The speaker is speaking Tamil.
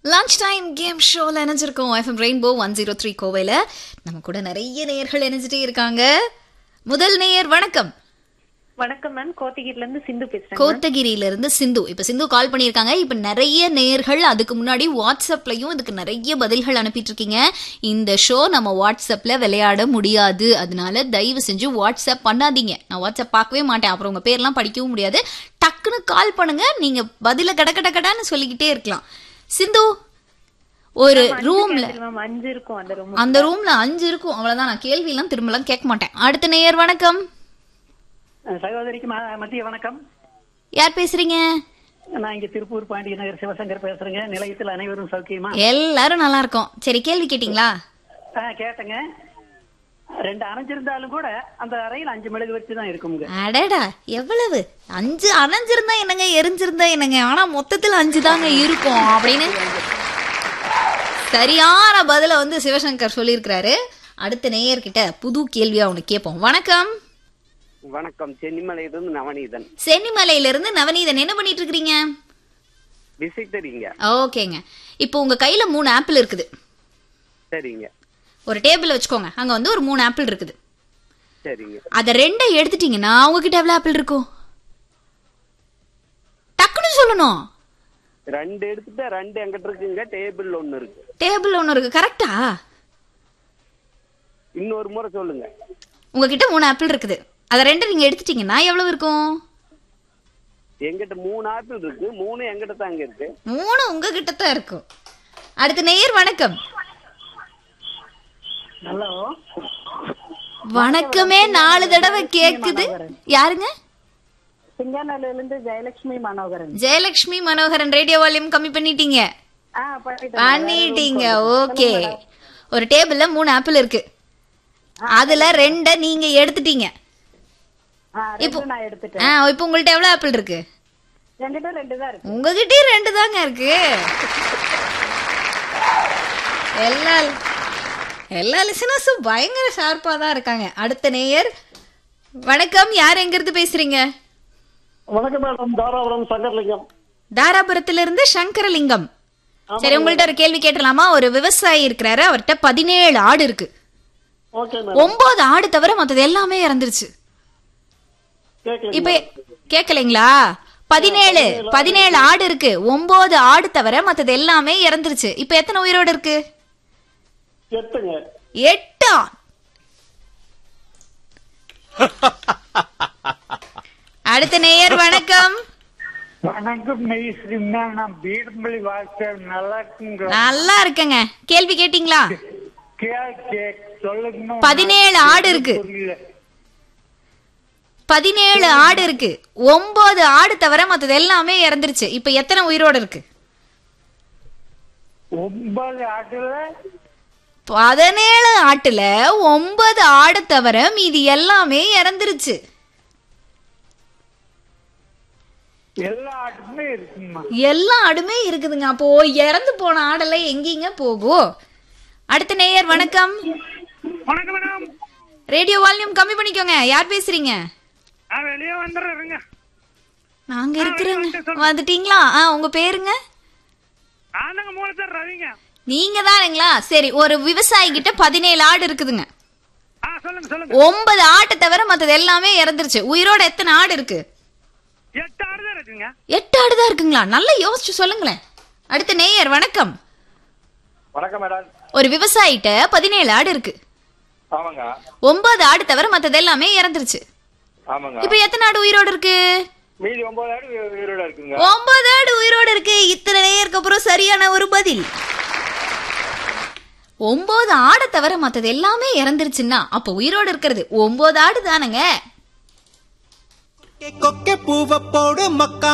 லஞ்ச் டைம் கேம் ஷோல இணைஞ்சிருக்கோம் FM rainbow one zero three கோவையில நம்ம கூட நிறைய நேயர்கள் இணைஞ்சிட்டே இருக்காங்க முதல் நேயர் வணக்கம் வணக்கம் மேம் கோத்தகிரில இருந்து சிந்து பேசுறேன் கோத்தகிரியில இருந்து சிந்து இப்ப சிந்து கால் பண்ணியிருக்காங்க இப்ப நிறைய நேயர்கள் அதுக்கு முன்னாடி வாட்ஸ்அப்லயும் இதுக்கு நிறைய பதில்கள் அனுப்பிட்டு இருக்கீங்க இந்த ஷோ நம்ம வாட்ஸ்அப்ல விளையாட முடியாது அதனால தயவு செஞ்சு வாட்ஸ்அப் பண்ணாதீங்க நான் வாட்ஸ்அப் பார்க்கவே மாட்டேன் அப்புறம் உங்க பேர்லாம் படிக்கவும் முடியாது டக்குன்னு கால் பண்ணுங்க நீங்க பதில கட கட கடன்னு சொல்லிக்கிட்டே இருக்கலாம் சிந்து ஒரு ரூம்ல மேம் அஞ்சு இருக்கும் அந்த ரூம் அந்த ரூம்ல அஞ்சு இருக்கும் அவ்வளவுதான் நான் கேள்வி எல்லாம் திரும்பலாம் கேட்க மாட்டேன் அடுத்த நேயர் வணக்கம் சகோதரிக்கு ம- மதிய வணக்கம் யார் பேசுறீங்க நான் இங்க திருப்பூர் பாண்டிய நகர் சிவசங்கர் பேசுறேங்க நிலையத்தில் அனைவரும் சௌக்கியமா எல்லாரும் நல்லா இருக்கோம் சரி கேள்வி கேட்டீங்களா ஆ, கேட்டேங்க ரெண்டு அணைஞ்சிருந்தாலும் கூட அந்த அறையில் அஞ்சு மெழுகு வச்சு தான் இருக்குங்க அடடா எவ்வளவு அஞ்சு அணைஞ்சிருந்தா என்னங்க எரிஞ்சிருந்தா என்னங்க ஆனா மொத்தத்துல அஞ்சு தாங்க இருக்கும் அப்படின்னு சரியான பதில வந்து சிவசங்கர் சொல்லியிருக்கிறாரு அடுத்த நேயர்கிட்ட புது கேள்வியா ஒண்ணு கேட்போம் வணக்கம் வணக்கம் சென்னிமலையிலிருந்து நவநீதன் சென்னிமலையில இருந்து நவநீதன் என்ன பண்ணிட்டு இருக்கிறீங்க விசிட்டரிங்க ஓகேங்க இப்போ உங்க கையில மூணு ஆப்பிள் இருக்குது சரிங்க ஒரு டேபிள் வச்சுக்கோங்க அங்க வந்து ஒரு மூணு ஆப்பிள் இருக்குது சரிங்க அத ரெண்டை எடுத்துட்டீங்கன்னா உங்ககிட்ட எவ்வளவு ஆப்பிள் இருக்கும் டக்குன்னு சொல்லணும் ரெண்டு எடுத்துட்டா ரெண்டு எங்கிட்ட இருக்குங்க டேபிள் ஒண்ணு இருக்கு டேபிள் ஒன்று இருக்கு கரெக்டா இன்னொரு முறை சொல்லுங்க உங்ககிட்ட மூணு ஆப்பிள் இருக்குது அதை ரெண்டு நீங்க எடுத்துட்டீங்கன்னா எவ்வளவு இருக்கும் எங்கிட்ட மூணு ஆப்பிள் இருக்கு மூணு எங்கிட்ட தாங்க இருக்கு மூணு உங்ககிட்ட தான் இருக்கும் அடுத்த நேயர் வணக்கம் ஹலோ வணக்கமே நாலு தடவை கேக்குது யாருங்க சிங்காநல்லூர்ல இருந்து ஜெயலட்சுமி மனோகரன் ஜெயலட்சுமி மனோகரன் ரேடியோ வால்யூம் கம்மி பண்ணிட்டீங்க ஆ பண்ணிட்டேன் பண்ணிட்டீங்க ஓகே ஒரு டேபிள்ல மூணு ஆப்பிள் இருக்கு அதுல ரெண்ட நீங்க எடுத்துட்டீங்க ஆ, இப்போ ரெண்டு நான் எடுத்துட்டேன் ஆ இப்போ உங்கள்ட்ட எவ்வளவு ஆப்பிள் இருக்கு என்கிட்ட ரெண்டு தான் இருக்கு உங்ககிட்டயும் ரெண்டு தாங்க இருக்கு எல்லா எல்லா லிசனர்ஸும் பயங்கர ஷார்ப்பா தான் இருக்காங்க அடுத்த நேயர் வணக்கம் யார் எங்க இருந்து பேசுறீங்க வணக்கம் மேடம் தாராபுரம் சங்கர்லிங்கம் தாராபுரத்துல இருந்து சங்கரலிங்கம் சரி உங்கள்ட்ட ஒரு கேள்வி கேட்டலாமா ஒரு விவசாயி இருக்கிறாரு அவர்கிட்ட பதினேழு ஆடு இருக்கு ஓகே ஒன்பது ஆடு தவிர மத்தது எல்லாமே இறந்துருச்சு கேட்கல இப்ப கேக்கலைங்களா பதினேழு பதினேழு ஆடு இருக்கு ஒன்பது ஆடு தவிர மத்தது எல்லாமே இறந்துருச்சு இப்ப எத்தனை உயிரோடு இருக்கு எட்டுங்க எட்டா அடுத்த நேயர் வணக்கம் வணக்கம் மெய்ஸ்ரீமா நான் பீடம்பள்ளி வாசல் நல்லா இருக்குங்க நல்லா இருக்கேங்க கேள்வி கேட்டீங்களா கேள் கேக் சொல்லுங்க பதினேழு ஆடு இருக்கு புரியல பதினேழு ஆடு இருக்கு ஒன்பது ஆடு தவிர மத்தது எல்லாமே இறந்துருச்சு இப்ப எத்தனை உயிரோடு இருக்கு ஒன்பது ஆட்டுல பதினேழு ஆட்டுல ஒன்பது ஆடு தவிர மீதி எல்லாமே இறந்துருச்சு எல்லா ஆட்டுமே இருக்குமா எல்லா ஆடுமே இருக்குதுங்க அப்போ இறந்து போன ஆடெல்லாம் எங்கீங்க போகும் அடுத்த நேயர் வணக்கம் வணக்கம் மேடம் ரேடியோ வால்யூம் கம்மி பண்ணிக்கோங்க யார் பேசுறீங்க நான் வெளியே வந்துடுறேங்க நாங்க இருக்கிறோங்க வந்துட்டீங்களா ஆ உங்க பேருங்க ஆனாங்க மூலத்தர் ரவிங்க நீங்க தானுங்களா சரி ஒரு விவசாயி கிட்ட பதினேழு ஆடு இருக்குதுங்க ஆ சொல்லுங்க சொல்லுங்க ஒன்பது ஆட்டை தவிர மத்தது எல்லாமே இறந்துருச்சு உயிரோட எத்தனை ஆடு இருக்கு எட்டு ஆடு தான் இருக்குங்க எட்டு ஆடு தான் இருக்குங்களா நல்லா யோசிச்சு சொல்லுங்களேன் அடுத்த நேயர் வணக்கம் வணக்கம் மேடம் ஒரு விவசாயிட்ட பதினேழு ஆடு இருக்கு ஆமாங்க ஒன்பது ஆடு தவிர மத்தது எல்லாமே இறந்துருச்சு ஆமாங்க இப்ப எத்தனை ஆடு உயிரோட இருக்கு மீதி ஒன்பது ஆடு உயி- உயிரோட இருக்குங்க ஒன்பது ஆடு உயிரோட இருக்கு இத்தனை நேயருக்கு அப்புறம் சரியான ஒரு பதில் ஒன்பது ஆடை தவிர மத்தது எல்லாமே இறந்துருச்சுன்னா அப்ப உயிரோட இருக்கிறது ஒன்பது ஆடு தானங்க கொக்கை பூவை போடு மக்கா